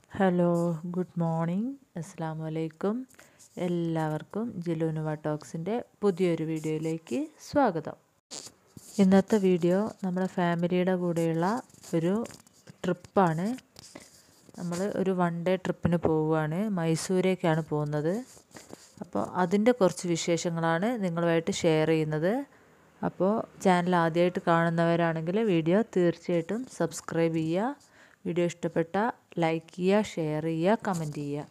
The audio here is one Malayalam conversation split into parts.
ഹലോ ഗുഡ് മോർണിംഗ് അസ്സാം വലൈക്കും എല്ലാവർക്കും ജിലുനുവ ടോക്സിൻ്റെ പുതിയൊരു വീഡിയോയിലേക്ക് സ്വാഗതം ഇന്നത്തെ വീഡിയോ നമ്മുടെ ഫാമിലിയുടെ കൂടെയുള്ള ഒരു ട്രിപ്പാണ് നമ്മൾ ഒരു വൺ ഡേ ട്രിപ്പിന് പോവുകയാണ് മൈസൂരേക്കാണ് പോകുന്നത് അപ്പോൾ അതിൻ്റെ കുറച്ച് വിശേഷങ്ങളാണ് നിങ്ങളുമായിട്ട് ഷെയർ ചെയ്യുന്നത് അപ്പോൾ ചാനൽ ആദ്യമായിട്ട് കാണുന്നവരാണെങ്കിൽ വീഡിയോ തീർച്ചയായിട്ടും സബ്സ്ക്രൈബ് ചെയ്യുക വീഡിയോ ഇഷ്ടപ്പെട്ട ലൈക്ക് ചെയ്യുക ഷെയർ ചെയ്യുക കമൻറ്റ് ചെയ്യുക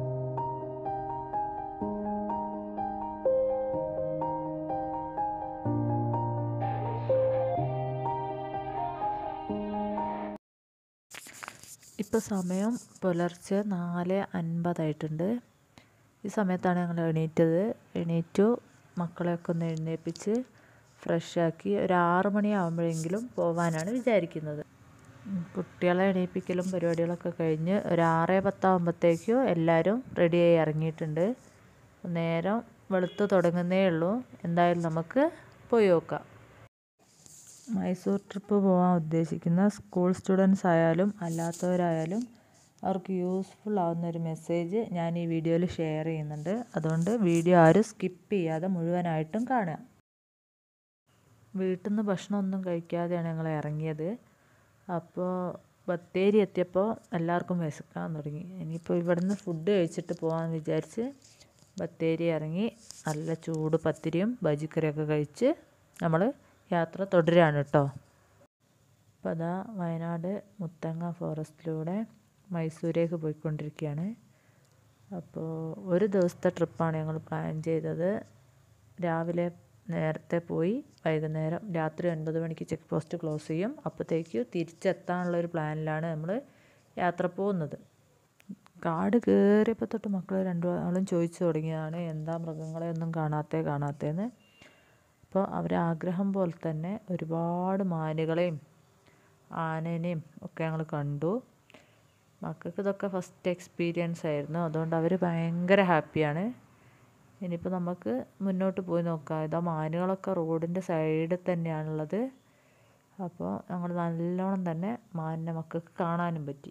ഇപ്പോൾ സമയം പുലർച്ചെ നാല് അൻപതായിട്ടുണ്ട് ഈ സമയത്താണ് ഞങ്ങൾ എണീറ്റത് എണീറ്റു മക്കളെയൊക്കെ ഒന്ന് എഴുന്നേൽപ്പിച്ച് ഫ്രഷാക്കി ഒരു ആറ് മണിയാകുമ്പോഴെങ്കിലും പോകാനാണ് വിചാരിക്കുന്നത് കുട്ടികളെ എണീപ്പിക്കലും പരിപാടികളൊക്കെ കഴിഞ്ഞ് ഒരു ആറ് പത്താകുമ്പോഴത്തേക്കും എല്ലാവരും റെഡിയായി ഇറങ്ങിയിട്ടുണ്ട് നേരം വെളുത്ത് തുടങ്ങുന്നേ ഉള്ളൂ എന്തായാലും നമുക്ക് പോയി നോക്കാം മൈസൂർ ട്രിപ്പ് പോകാൻ ഉദ്ദേശിക്കുന്ന സ്കൂൾ സ്റ്റുഡൻസ് ആയാലും അല്ലാത്തവരായാലും അവർക്ക് യൂസ്ഫുൾ ആവുന്ന ഒരു മെസ്സേജ് ഞാൻ ഈ വീഡിയോയിൽ ഷെയർ ചെയ്യുന്നുണ്ട് അതുകൊണ്ട് വീഡിയോ ആരും സ്കിപ്പ് ചെയ്യാതെ മുഴുവനായിട്ടും കാണുക വീട്ടിൽ നിന്ന് ഭക്ഷണമൊന്നും കഴിക്കാതെയാണ് ഞങ്ങൾ ഇറങ്ങിയത് അപ്പോൾ ബത്തേരി എത്തിയപ്പോൾ എല്ലാവർക്കും വിശക്കാൻ തുടങ്ങി ഇനിയിപ്പോൾ ഇവിടുന്ന് ഫുഡ് കഴിച്ചിട്ട് പോകാമെന്ന് വിചാരിച്ച് ബത്തേരി ഇറങ്ങി നല്ല ചൂട് പത്തിരിയും ബജിക്കറിയൊക്കെ കഴിച്ച് നമ്മൾ യാത്ര തുടരുകയാണ് കേട്ടോ അപ്പോൾ അതാ വയനാട് മുത്തങ്ങ ഫോറസ്റ്റിലൂടെ മൈസൂരേക്ക് പോയിക്കൊണ്ടിരിക്കുകയാണ് അപ്പോൾ ഒരു ദിവസത്തെ ട്രിപ്പാണ് ഞങ്ങൾ പ്ലാൻ ചെയ്തത് രാവിലെ നേരത്തെ പോയി വൈകുന്നേരം രാത്രി ഒൻപത് മണിക്ക് ചെക്ക് പോസ്റ്റ് ക്ലോസ് ചെയ്യും അപ്പോഴത്തേക്ക് തിരിച്ചെത്താനുള്ള ഒരു പ്ലാനിലാണ് നമ്മൾ യാത്ര പോകുന്നത് കാട് കയറിയപ്പോൾ തൊട്ട് മക്കൾ രണ്ടു ആളും ചോദിച്ചു തുടങ്ങിയതാണ് എന്താ മൃഗങ്ങളെ ഒന്നും കാണാത്തേ കാണാത്തേന്ന് അപ്പോൾ അവരെ ആഗ്രഹം പോലെ തന്നെ ഒരുപാട് മാനുകളെയും ആനേനെയും ഒക്കെ ഞങ്ങൾ കണ്ടു മക്കൾക്ക് ഇതൊക്കെ ഫസ്റ്റ് എക്സ്പീരിയൻസ് ആയിരുന്നു അതുകൊണ്ട് അവർ ഭയങ്കര ഹാപ്പിയാണ് ഇനിയിപ്പോൾ നമുക്ക് മുന്നോട്ട് പോയി നോക്കാം ഇതാ മാനുകളൊക്കെ റോഡിൻ്റെ സൈഡിൽ തന്നെയാണുള്ളത് അപ്പോൾ ഞങ്ങൾ നല്ലോണം തന്നെ മാനിനെ മക്കൾക്ക് കാണാനും പറ്റി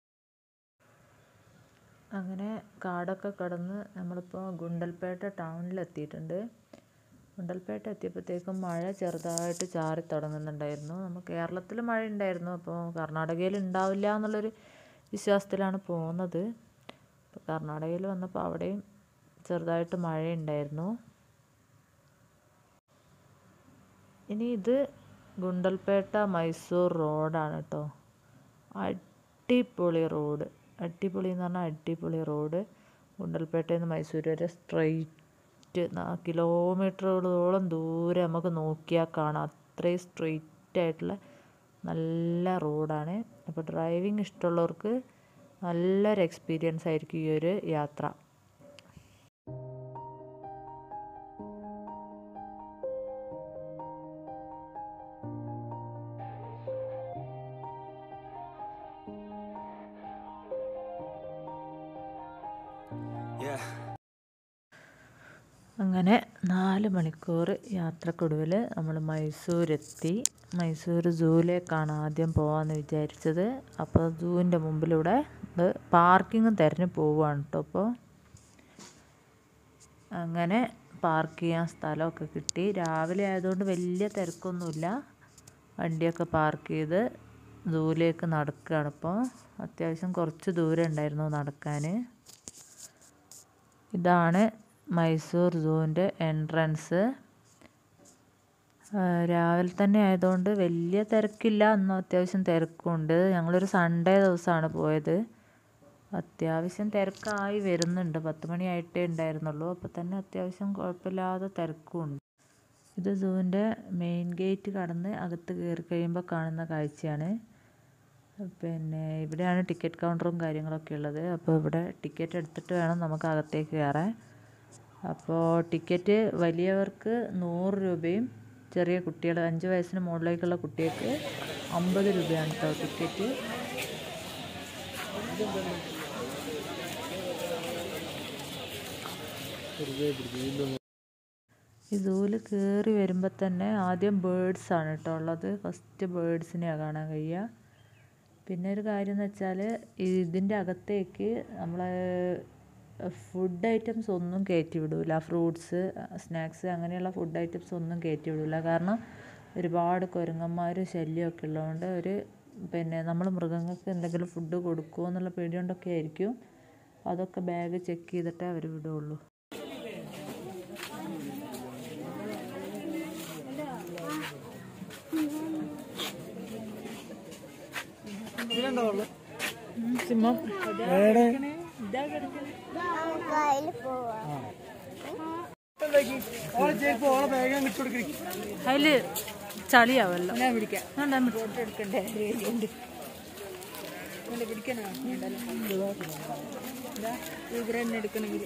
അങ്ങനെ കാടൊക്കെ കടന്ന് നമ്മളിപ്പോൾ ഗുണ്ടൽപേട്ട ടൗണിൽ എത്തിയിട്ടുണ്ട് ഗുണ്ടൽപേട്ട എത്തിയപ്പോഴത്തേക്കും മഴ ചെറുതായിട്ട് ചാറി തുടങ്ങുന്നുണ്ടായിരുന്നു നമ്മൾ കേരളത്തിൽ മഴ ഉണ്ടായിരുന്നു അപ്പോൾ കർണാടകയിൽ ഉണ്ടാവില്ല എന്നുള്ളൊരു വിശ്വാസത്തിലാണ് പോകുന്നത് അപ്പോൾ കർണാടകയിൽ വന്നപ്പോൾ അവിടെയും ചെറുതായിട്ട് മഴയുണ്ടായിരുന്നു ഇനി ഇത് ഗുണ്ടൽപേട്ട മൈസൂർ റോഡാണ് കേട്ടോ അടിപൊളി റോഡ് അടിപൊളി എന്ന് പറഞ്ഞാൽ അടിപൊളി റോഡ് ഗുണ്ടൽപേട്ടയിൽ നിന്ന് മൈസൂർ വരെ സ്ട്രെയിറ്റ് കിലോമീറ്ററുകളോളം ദൂരെ നമുക്ക് നോക്കിയാൽ കാണാം അത്രയും സ്ട്രെയിറ്റ് ആയിട്ടുള്ള നല്ല റോഡാണ് അപ്പോൾ ഡ്രൈവിംഗ് ഇഷ്ടമുള്ളവർക്ക് നല്ലൊരു എക്സ്പീരിയൻസ് ആയിരിക്കും ഈ ഒരു യാത്ര അങ്ങനെ നാല് മണിക്കൂർ യാത്രക്കൊടുവിൽ നമ്മൾ മൈസൂരെത്തി മൈസൂർ സൂവിലേക്കാണ് ആദ്യം പോകാമെന്ന് വിചാരിച്ചത് അപ്പോൾ സൂവിൻ്റെ മുമ്പിലൂടെ ഇത് പാർക്കിംഗ് തിരഞ്ഞ് പോവുകയാണ് കേട്ടോ അപ്പോൾ അങ്ങനെ പാർക്ക് ചെയ്യാൻ സ്ഥലമൊക്കെ കിട്ടി രാവിലെ ആയതുകൊണ്ട് വലിയ തിരക്കൊന്നുമില്ല വണ്ടിയൊക്കെ പാർക്ക് ചെയ്ത് സൂവിലേക്ക് നടക്കുകയാണ് ഇപ്പോൾ അത്യാവശ്യം കുറച്ച് ദൂരം ഉണ്ടായിരുന്നു നടക്കാൻ ഇതാണ് മൈസൂർ സൂവിൻ്റെ എൻട്രൻസ് രാവിലെ തന്നെ ആയതുകൊണ്ട് വലിയ തിരക്കില്ല എന്നാൽ അത്യാവശ്യം തിരക്കുണ്ട് ഞങ്ങളൊരു സൺഡേ ദിവസമാണ് പോയത് അത്യാവശ്യം തിരക്കായി വരുന്നുണ്ട് പത്ത് മണിയായിട്ടേ ഉണ്ടായിരുന്നുള്ളൂ അപ്പോൾ തന്നെ അത്യാവശ്യം കുഴപ്പമില്ലാതെ തിരക്കുമുണ്ട് ഇത് സൂവിൻ്റെ മെയിൻ ഗേറ്റ് കടന്ന് അകത്ത് കയറി കഴിയുമ്പോൾ കാണുന്ന കാഴ്ചയാണ് പിന്നെ ഇവിടെയാണ് ടിക്കറ്റ് കൗണ്ടറും കാര്യങ്ങളൊക്കെ ഉള്ളത് അപ്പോൾ ഇവിടെ ടിക്കറ്റ് എടുത്തിട്ട് വേണം നമുക്ക് അകത്തേക്ക് കയറാൻ അപ്പോൾ ടിക്കറ്റ് വലിയവർക്ക് നൂറ് രൂപയും ചെറിയ കുട്ടികൾ അഞ്ച് വയസ്സിന് മുകളിലേക്കുള്ള കുട്ടികൾക്ക് അമ്പത് രൂപയാണ് കേട്ടോ ടിക്കറ്റ് ഈ സൂവിൽ കയറി വരുമ്പോൾ തന്നെ ആദ്യം ബേഡ്സ് ആണ് കേട്ടോ ഉള്ളത് ഫസ്റ്റ് ബേഡ്സിനെയാണ് കാണാൻ കഴിയുക പിന്നെ ഒരു കാര്യം എന്ന് വെച്ചാൽ ഇതിൻ്റെ അകത്തേക്ക് നമ്മൾ ഫുഡ് ഐറ്റംസ് ഒന്നും കയറ്റി വിടില്ല ഫ്രൂട്ട്സ് സ്നാക്സ് അങ്ങനെയുള്ള ഫുഡ് ഐറ്റംസ് ഒന്നും കയറ്റി വിടില്ല കാരണം ഒരുപാട് കുരങ്ങന്മാർ ശല്യമൊക്കെ ഉള്ളതുകൊണ്ട് ഒരു പിന്നെ നമ്മൾ മൃഗങ്ങൾക്ക് എന്തെങ്കിലും ഫുഡ് കൊടുക്കുമോ എന്നുള്ള പേടി കൊണ്ടൊക്കെ ആയിരിക്കും അതൊക്കെ ബാഗ് ചെക്ക് ചെയ്തിട്ടേ അവർ വിടുകയുള്ളൂ സിംഹം അതില് ചളിയാവല്ലോ ഞാൻ പിടിക്കാം എടുക്കണ്ടേ എടുക്കണമെങ്കിൽ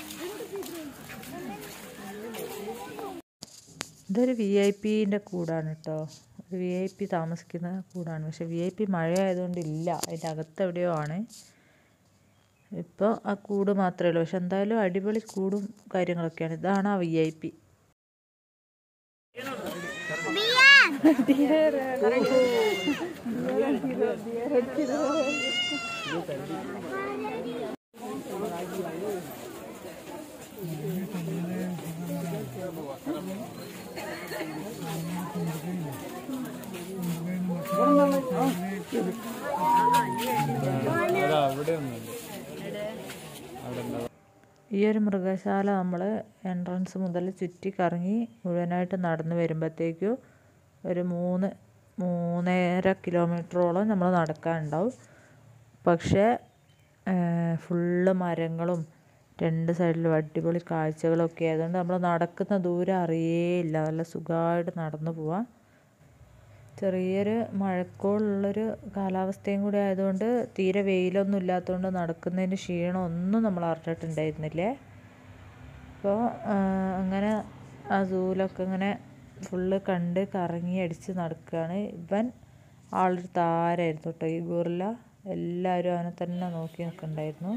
ഇതൊരു വി ഐ പിൻ്റെ കൂടാണ് കേട്ടോ ഒരു വി ഐ പി താമസിക്കുന്ന കൂടാണ് പക്ഷെ വി ഐ പി മഴ ആയതുകൊണ്ട് ഇല്ല അതിൻ്റെ അകത്ത് എവിടെയോ ആണ് ഇപ്പോൾ ആ കൂട് മാത്രമേ ഉള്ളൂ പക്ഷെ എന്തായാലും അടിപൊളി കൂടും കാര്യങ്ങളൊക്കെയാണ് ഇതാണ് ആ വി ഐ പി ഈ ഒരു മൃഗശാല നമ്മൾ എൻട്രൻസ് മുതൽ ചുറ്റി കറങ്ങി മുഴുവനായിട്ട് നടന്നു വരുമ്പോഴത്തേക്കും ഒരു മൂന്ന് മൂന്നര കിലോമീറ്ററോളം നമ്മൾ നടക്കാനുണ്ടാവും പക്ഷേ ഫുള്ള് മരങ്ങളും രണ്ട് സൈഡിലും അടിപൊളി കാഴ്ചകളൊക്കെ ആയതുകൊണ്ട് നമ്മൾ നടക്കുന്ന ദൂരം അറിയേയില്ല നല്ല സുഖമായിട്ട് നടന്നു പോവാം ചെറിയൊരു മഴക്കോളുള്ളൊരു കാലാവസ്ഥയും കൂടി ആയതുകൊണ്ട് തീരെ വെയിലൊന്നും ഇല്ലാത്തതുകൊണ്ട് നടക്കുന്നതിൻ്റെ ക്ഷീണം ഒന്നും നമ്മൾ അറിഞ്ഞിട്ടുണ്ടായിരുന്നില്ലേ അപ്പോൾ അങ്ങനെ ആ സൂലൊക്കെ ഇങ്ങനെ ഫുള്ള് കണ്ട് കറങ്ങി അടിച്ച് നടക്കുകയാണ് ഇവൻ ആളൊരു താരമായിരുന്നു കേട്ടോ ഈ ഗോറില്ല എല്ലാവരും അവനെ തന്നെ നോക്കി നിൽക്കുന്നുണ്ടായിരുന്നു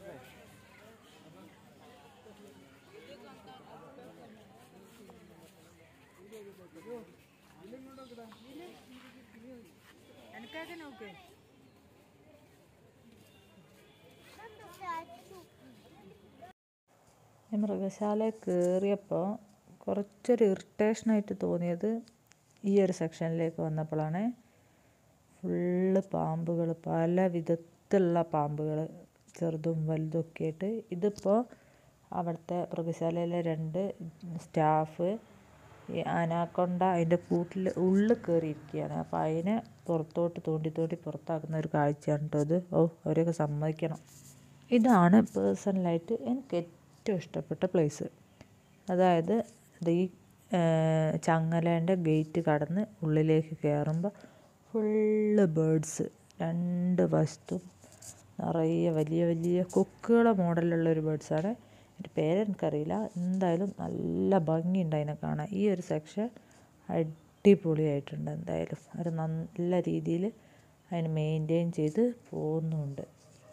ഈ മൃഗശാലയിൽ കയറിയപ്പോൾ കുറച്ചൊരു ഇറിറ്റേഷനായിട്ട് തോന്നിയത് ഈ ഒരു സെക്ഷനിലേക്ക് വന്നപ്പോഴാണ് ഫുള്ള് പാമ്പുകൾ പല വിധത്തിലുള്ള പാമ്പുകൾ ചെറുതും വലുതും ഒക്കെ ആയിട്ട് ഇതിപ്പോൾ അവിടുത്തെ മൃഗശാലയിലെ രണ്ട് സ്റ്റാഫ് ഈ അനാക്കൊണ്ട അതിൻ്റെ കൂട്ടിൽ ഉള്ളിൽ കയറിയിരിക്കുകയാണ് അപ്പോൾ അതിനെ പുറത്തോട്ട് തോണ്ടി തോണ്ടി പുറത്താക്കുന്ന ഒരു കാഴ്ചയാണ് കേട്ടോ ഇത് ഓ അവരെയൊക്കെ സമ്മതിക്കണം ഇതാണ് പേഴ്സണലായിട്ട് എനിക്ക് ഏറ്റവും ഇഷ്ടപ്പെട്ട പ്ലേസ് അതായത് ഇത് ഈ ചങ്ങലേൻ്റെ ഗേറ്റ് കടന്ന് ഉള്ളിലേക്ക് കയറുമ്പോൾ ഫുള്ള് ബേഡ്സ് രണ്ട് വശത്തും നിറയെ വലിയ വലിയ കൊക്കുകളെ മോഡലുള്ള ഒരു ബേഡ്സാണ് എൻ്റെ പേരെനിക്കറിയില്ല എന്തായാലും നല്ല ഭംഗിയുണ്ട് അതിനെ കാണാൻ ഈ ഒരു സെക്ഷൻ അടിപൊളിയായിട്ടുണ്ട് എന്തായാലും അവർ നല്ല രീതിയിൽ അതിന് മെയിൻറ്റെയിൻ ചെയ്ത് പോകുന്നുണ്ട്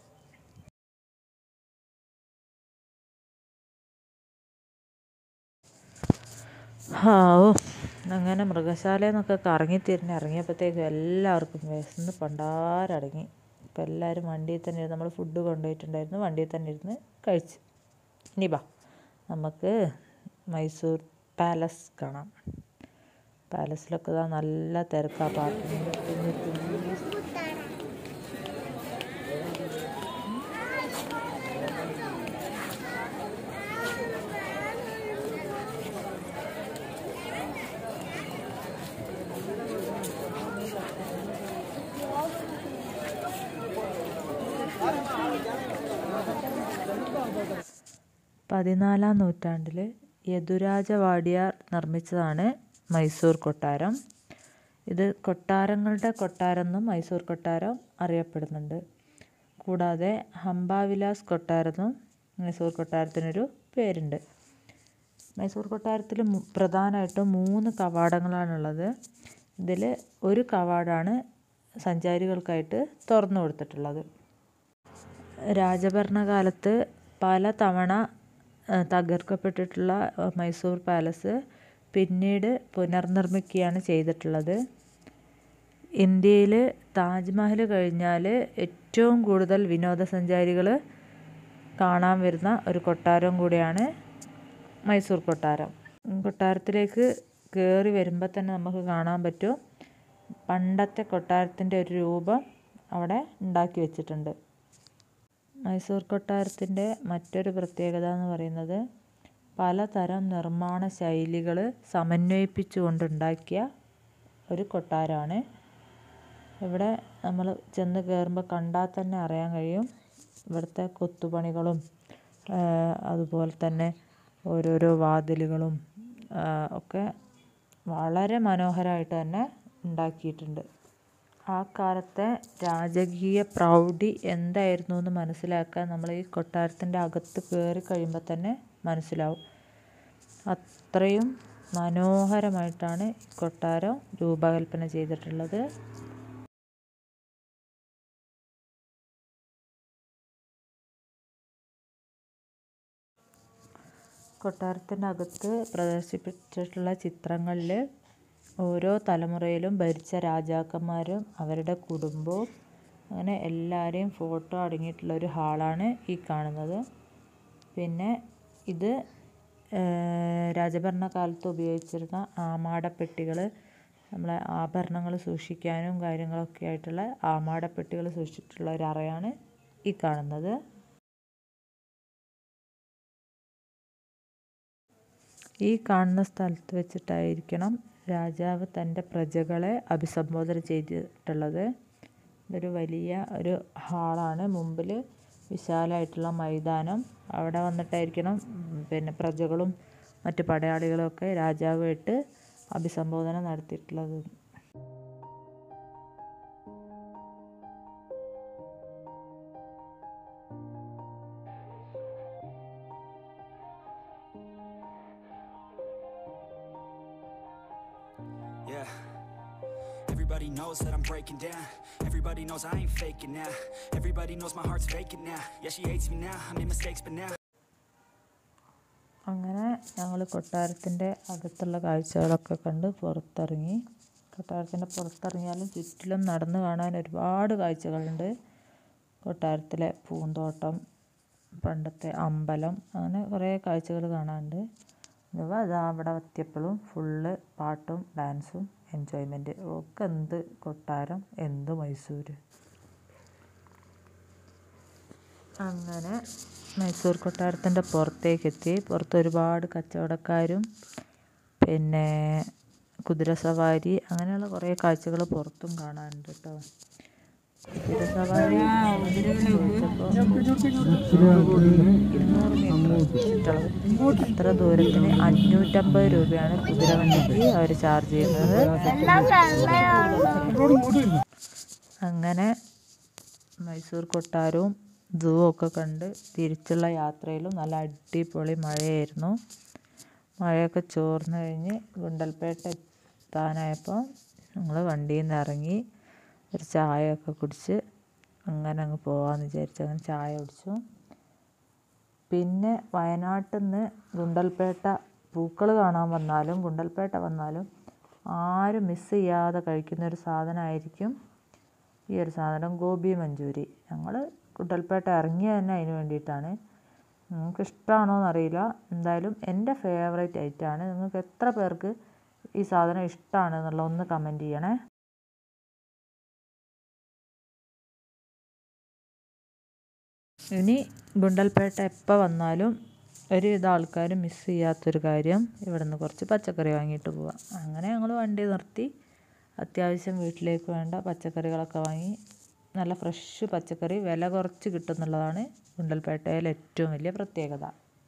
ഹാവൂ അങ്ങനെ മൃഗശാലയിൽ നിന്നൊക്കെ കറങ്ങി തിരിഞ്ഞ് ഇറങ്ങിയപ്പോഴത്തേക്കും എല്ലാവർക്കും വിശന്ന് പണ്ടാരടങ്ങി അപ്പോൾ എല്ലാവരും വണ്ടിയിൽ തന്നെ ഇരുന്ന് നമ്മൾ ഫുഡ് കൊണ്ടുപോയിട്ടുണ്ടായിരുന്നു വണ്ടിയിൽ തന്നെ ഇരുന്ന് കഴിച്ച് ഇനി ബാ നമുക്ക് മൈസൂർ പാലസ് കാണാം പാലസിലൊക്കെ ഇതാ നല്ല തിരക്കാണ് പാർക്കിങ്ങിൽ തിങ്ങി തിങ്ങി പതിനാലാം നൂറ്റാണ്ടിൽ യദുരാജ വാഡിയാർ നിർമ്മിച്ചതാണ് മൈസൂർ കൊട്ടാരം ഇത് കൊട്ടാരങ്ങളുടെ കൊട്ടാരം എന്നും മൈസൂർ കൊട്ടാരം അറിയപ്പെടുന്നുണ്ട് കൂടാതെ ഹംബാവിലാസ് കൊട്ടാരം എന്നും മൈസൂർ കൊട്ടാരത്തിനൊരു പേരുണ്ട് മൈസൂർ കൊട്ടാരത്തിൽ പ്രധാനമായിട്ടും മൂന്ന് കവാടങ്ങളാണുള്ളത് ഇതിൽ ഒരു കവാടമാണ് സഞ്ചാരികൾക്കായിട്ട് തുറന്നു കൊടുത്തിട്ടുള്ളത് രാജഭരണകാലത്ത് പല തവണ തകർക്കപ്പെട്ടിട്ടുള്ള മൈസൂർ പാലസ് പിന്നീട് പുനർനിർമ്മിക്കുകയാണ് ചെയ്തിട്ടുള്ളത് ഇന്ത്യയിൽ താജ്മഹൽ കഴിഞ്ഞാൽ ഏറ്റവും കൂടുതൽ വിനോദസഞ്ചാരികൾ കാണാൻ വരുന്ന ഒരു കൊട്ടാരം കൂടിയാണ് മൈസൂർ കൊട്ടാരം കൊട്ടാരത്തിലേക്ക് കയറി വരുമ്പോൾ തന്നെ നമുക്ക് കാണാൻ പറ്റും പണ്ടത്തെ കൊട്ടാരത്തിൻ്റെ ഒരു രൂപം അവിടെ ഉണ്ടാക്കി വെച്ചിട്ടുണ്ട് മൈസൂർ കൊട്ടാരത്തിൻ്റെ മറ്റൊരു പ്രത്യേകത എന്ന് പറയുന്നത് പലതരം നിർമ്മാണ ശൈലികൾ സമന്വയിപ്പിച്ചുകൊണ്ടുണ്ടാക്കിയ ഒരു കൊട്ടാരമാണ് ഇവിടെ നമ്മൾ ചെന്ന് കയറുമ്പോൾ കണ്ടാൽ തന്നെ അറിയാൻ കഴിയും ഇവിടുത്തെ കൊത്തുപണികളും അതുപോലെ തന്നെ ഓരോരോ വാതിലുകളും ഒക്കെ വളരെ മനോഹരമായിട്ട് തന്നെ ഉണ്ടാക്കിയിട്ടുണ്ട് ആ കാലത്തെ രാജകീയ പ്രൗഢി എന്തായിരുന്നു എന്ന് മനസ്സിലാക്കാൻ നമ്മൾ ഈ കൊട്ടാരത്തിൻ്റെ അകത്ത് കയറി കഴിയുമ്പോൾ തന്നെ മനസ്സിലാവും അത്രയും മനോഹരമായിട്ടാണ് ഈ കൊട്ടാരം രൂപകൽപ്പന ചെയ്തിട്ടുള്ളത് കൊട്ടാരത്തിൻ്റെ അകത്ത് പ്രദർശിപ്പിച്ചിട്ടുള്ള ചിത്രങ്ങളിൽ ഓരോ തലമുറയിലും ഭരിച്ച രാജാക്കന്മാരും അവരുടെ കുടുംബവും അങ്ങനെ എല്ലാവരെയും ഫോട്ടോ അടങ്ങിയിട്ടുള്ള ഒരു ഹാളാണ് ഈ കാണുന്നത് പിന്നെ ഇത് രാജഭരണകാലത്ത് ഉപയോഗിച്ചിരുന്ന ആമാടപ്പെട്ടികൾ നമ്മളെ ആഭരണങ്ങൾ സൂക്ഷിക്കാനും കാര്യങ്ങളൊക്കെ ആയിട്ടുള്ള ആമാടപ്പെട്ടികൾ സൂക്ഷിച്ചിട്ടുള്ള ഒരു അറയാണ് ഈ കാണുന്നത് ഈ കാണുന്ന സ്ഥലത്ത് വെച്ചിട്ടായിരിക്കണം രാജാവ് തൻ്റെ പ്രജകളെ അഭിസംബോധന ചെയ്തിട്ടുള്ളത് ഇതൊരു വലിയ ഒരു ഹാളാണ് മുമ്പിൽ വിശാലമായിട്ടുള്ള മൈതാനം അവിടെ വന്നിട്ടായിരിക്കണം പിന്നെ പ്രജകളും മറ്റ് പടയാളികളും ഒക്കെ രാജാവുമായിട്ട് അഭിസംബോധന നടത്തിയിട്ടുള്ളത് Yeah. Everybody knows that I'm breaking down. Everybody knows I ain't faking now. Everybody knows my heart's vacant now. Yeah, she hates me now. I made mistakes, but now. അങ്ങനെ ഞങ്ങൾ കൊട്ടാരത്തിൻ്റെ അകത്തുള്ള കാഴ്ചകളൊക്കെ കണ്ട് പുറത്തിറങ്ങി കൊട്ടാരത്തിൻ്റെ പുറത്തിറങ്ങിയാലും ചുറ്റിലും നടന്നു കാണാൻ ഒരുപാട് കാഴ്ചകളുണ്ട് കൊട്ടാരത്തിലെ പൂന്തോട്ടം പണ്ടത്തെ അമ്പലം അങ്ങനെ കുറേ കാഴ്ചകൾ കാണാനുണ്ട് ഇവ അതാ അവിടെ എത്തിയപ്പോഴും ഫുള്ള് പാട്ടും ഡാൻസും എൻജോയ്മെൻറ്റ് ഒക്കെ എന്ത് കൊട്ടാരം എന്ത് മൈസൂർ അങ്ങനെ മൈസൂർ കൊട്ടാരത്തിൻ്റെ പുറത്തേക്ക് എത്തി പുറത്ത് ഒരുപാട് കച്ചവടക്കാരും പിന്നെ കുതിരസവാരി അങ്ങനെയുള്ള കുറേ കാഴ്ചകൾ പുറത്തും കാണാനുണ്ട് കേട്ടോ കുതിരസവാരി ചോദിച്ചപ്പോൾ ഇരുന്നൂറ് മീറ്റർ ചുറ്റളവ് അത്ര ദൂരത്തിന് അഞ്ഞൂറ്റമ്പത് രൂപയാണ് കുതിരവണ്ടിക്ക് അവർ ചാർജ് ചെയ്യുന്നത് അങ്ങനെ മൈസൂർ കൊട്ടാരവും സൂ ഒക്കെ കണ്ട് തിരിച്ചുള്ള യാത്രയിലും നല്ല അടിപൊളി മഴയായിരുന്നു മഴയൊക്കെ ചോർന്നു കഴിഞ്ഞ് ഗുണ്ടൽപേട്ട എത്താനായപ്പോൾ ഞങ്ങൾ വണ്ടിയിൽ നിന്ന് ഇറങ്ങി ഒരു ചായയൊക്കെ കുടിച്ച് അങ്ങനെ അങ്ങ് പോകാമെന്ന് വിചാരിച്ചു അങ്ങനെ ചായ കുടിച്ചു പിന്നെ വയനാട്ടിൽ നിന്ന് ഗുണ്ടൽപേട്ട പൂക്കൾ കാണാൻ വന്നാലും ഗുണ്ടൽപേട്ട വന്നാലും ആരും മിസ് ചെയ്യാതെ കഴിക്കുന്ന ഒരു സാധനമായിരിക്കും ഈ ഒരു സാധനം ഗോബി മഞ്ചൂരി ഞങ്ങൾ കുട്ടൽപേട്ട ഇറങ്ങിയ തന്നെ അതിന് വേണ്ടിയിട്ടാണ് നിങ്ങൾക്ക് ഇഷ്ടമാണോ എന്നറിയില്ല എന്തായാലും എൻ്റെ ഫേവറേറ്റ് ഐറ്റമാണ് നിങ്ങൾക്ക് എത്ര പേർക്ക് ഈ സാധനം ഇഷ്ടമാണ് എന്നുള്ള ഒന്ന് കമൻറ്റ് ചെയ്യണേ ഇനി ഗുണ്ടൽപേട്ട എപ്പോൾ വന്നാലും ഒരുവിധ ആൾക്കാരും മിസ് ചെയ്യാത്തൊരു കാര്യം ഇവിടെ നിന്ന് കുറച്ച് പച്ചക്കറി വാങ്ങിയിട്ട് പോവാം അങ്ങനെ ഞങ്ങൾ വണ്ടി നിർത്തി അത്യാവശ്യം വീട്ടിലേക്ക് വേണ്ട പച്ചക്കറികളൊക്കെ വാങ്ങി നല്ല ഫ്രഷ് പച്ചക്കറി വില കുറച്ച് കിട്ടുന്നുള്ളതാണ് ഗുണ്ടൽപേട്ടയിലെ ഏറ്റവും വലിയ പ്രത്യേകത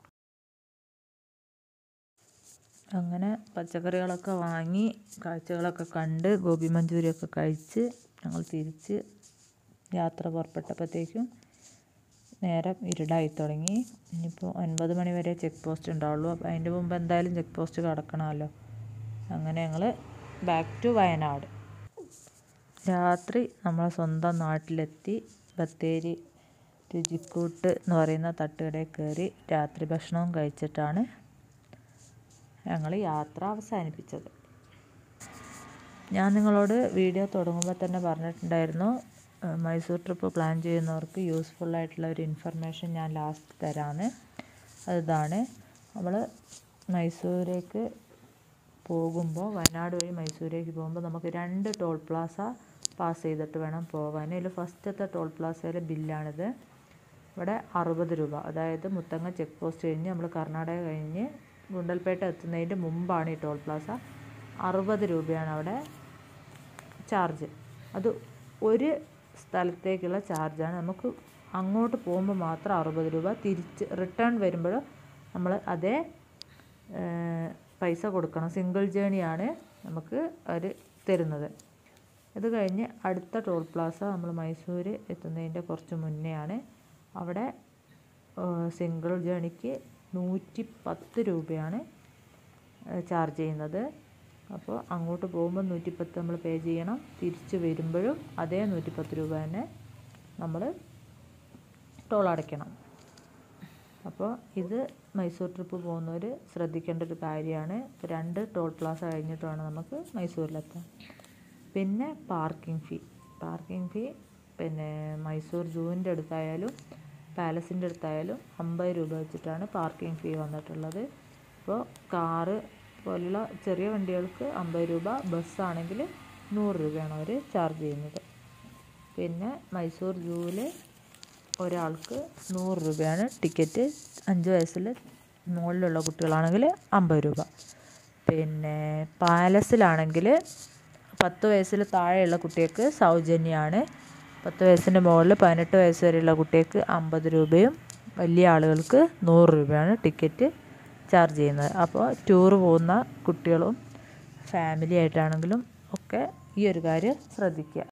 അങ്ങനെ പച്ചക്കറികളൊക്കെ വാങ്ങി കാഴ്ചകളൊക്കെ കണ്ട് ഗോബി മഞ്ചൂരിയൊക്കെ കഴിച്ച് ഞങ്ങൾ തിരിച്ച് യാത്ര പുറപ്പെട്ടപ്പോഴത്തേക്കും നേരം ഇരുടായി തുടങ്ങി ഇനിയിപ്പോൾ ഒൻപത് മണി വരെ ചെക്ക് പോസ്റ്റ് ഉണ്ടാവുള്ളൂ അപ്പോൾ അതിൻ്റെ മുമ്പ് എന്തായാലും ചെക്ക് പോസ്റ്റ് കടക്കണമല്ലോ അങ്ങനെ ഞങ്ങൾ ബാക്ക് ടു വയനാട് രാത്രി നമ്മളെ സ്വന്തം നാട്ടിലെത്തി ബത്തേരി രുചിക്കൂട്ട് എന്ന് പറയുന്ന തട്ടുകടയിൽ കയറി രാത്രി ഭക്ഷണവും കഴിച്ചിട്ടാണ് ഞങ്ങൾ യാത്ര അവസാനിപ്പിച്ചത് ഞാൻ നിങ്ങളോട് വീഡിയോ തുടങ്ങുമ്പോൾ തന്നെ പറഞ്ഞിട്ടുണ്ടായിരുന്നു ഏഹ് മൈസൂർ ട്രിപ്പ് പ്ലാൻ ചെയ്യുന്നവർക്ക് യൂസ്ഫുൾ ആയിട്ടുള്ള ഒരു ഇൻഫർമേഷൻ ഞാൻ ലാസ്റ്റ് തരാമെന്ന് അതാണ് നമ്മൾ മൈസൂരേക്ക് പോകുമ്പോൾ വയനാട് വഴി മൈസൂരേക്ക് പോകുമ്പോൾ നമുക്ക് രണ്ട് ടോൾ പ്ലാസ പാസ് ചെയ്തിട്ട് വേണം പോകാൻ ഇതിൽ ഫസ്റ്റത്തെ ടോൾ പ്ലാസയിലെ ബില്ലാണിത് ഇവിടെ അറുപത് രൂപ അതായത് മുത്തങ്ങ ചെക്ക് പോസ്റ്റ് കഴിഞ്ഞ് നമ്മൾ കർണാടക കഴിഞ്ഞ് ഗുണ്ടൽപേട്ട എത്തുന്നതിൻ്റെ മുമ്പാണ് ഈ ടോൾ പ്ലാസ അറുപത് രൂപയാണ് അവിടെ ചാർജ് അത് ഒരു സ്ഥലത്തേക്കുള്ള ചാർജാണ് നമുക്ക് അങ്ങോട്ട് പോകുമ്പോൾ മാത്രം അറുപത് രൂപ തിരിച്ച് റിട്ടേൺ വരുമ്പോൾ നമ്മൾ അതേ ഏഹ്, പൈസ കൊടുക്കണം സിംഗിൾ ജേണിയാണ് നമുക്ക് അവർ തരുന്നത് ഇത് കഴിഞ്ഞ് അടുത്ത ടോൾ പ്ലാസ നമ്മൾ മൈസൂർ എത്തുന്നതിൻ്റെ കുറച്ച് മുന്നെയാണ് അവിടെ സിംഗിൾ ജേണിക്ക് നൂറ്റി പത്ത് രൂപയാണ് ചാർജ് ചെയ്യുന്നത് അപ്പോൾ അങ്ങോട്ട് പോകുമ്പോൾ നൂറ്റിപ്പത്ത് നമ്മൾ പേ ചെയ്യണം തിരിച്ച് വരുമ്പോഴും അതേ നൂറ്റിപ്പത്ത് രൂപ തന്നെ നമ്മൾ ടോൾ അടയ്ക്കണം അപ്പോൾ ഇത് മൈസൂർ ട്രിപ്പ് പോകുന്നവർ ശ്രദ്ധിക്കേണ്ട ഒരു കാര്യമാണ് ഇപ്പോൾ രണ്ട് ടോൾ പ്ലാസ കഴിഞ്ഞിട്ട് വേണം നമുക്ക് മൈസൂരിലെത്താൻ പിന്നെ പാർക്കിംഗ് ഫീ പാർക്കിംഗ് ഫീ പിന്നെ മൈസൂർ സൂവിൻ്റെ അടുത്തായാലും പാലസിൻ്റെ അടുത്തായാലും അമ്പത് രൂപ വെച്ചിട്ടാണ് പാർക്കിംഗ് ഫീ വന്നിട്ടുള്ളത് ഇപ്പോൾ കാറ് പോലുള്ള ചെറിയ വണ്ടികൾക്ക് അമ്പത് രൂപ ബസ്സാണെങ്കിൽ നൂറ് രൂപയാണ് അവർ ചാർജ് ചെയ്യുന്നത് പിന്നെ മൈസൂർ സൂവിൽ ഒരാൾക്ക് നൂറ് രൂപയാണ് ടിക്കറ്റ് അഞ്ച് വയസ്സിൽ മുകളിലുള്ള കുട്ടികളാണെങ്കിൽ അമ്പത് രൂപ പിന്നെ പാലസിലാണെങ്കിൽ പത്ത് വയസ്സിൽ താഴെയുള്ള കുട്ടികൾക്ക് സൗജന്യമാണ് പത്ത് വയസ്സിൻ്റെ മുകളിൽ പതിനെട്ട് വയസ്സ് വരെയുള്ള കുട്ടികൾക്ക് അമ്പത് രൂപയും വലിയ ആളുകൾക്ക് നൂറ് രൂപയാണ് ടിക്കറ്റ് ചാർജ് ചെയ്യുന്നത് അപ്പോൾ ടൂർ പോകുന്ന കുട്ടികളും ഫാമിലി ആയിട്ടാണെങ്കിലും ഒക്കെ ഈ ഒരു കാര്യം ശ്രദ്ധിക്കുക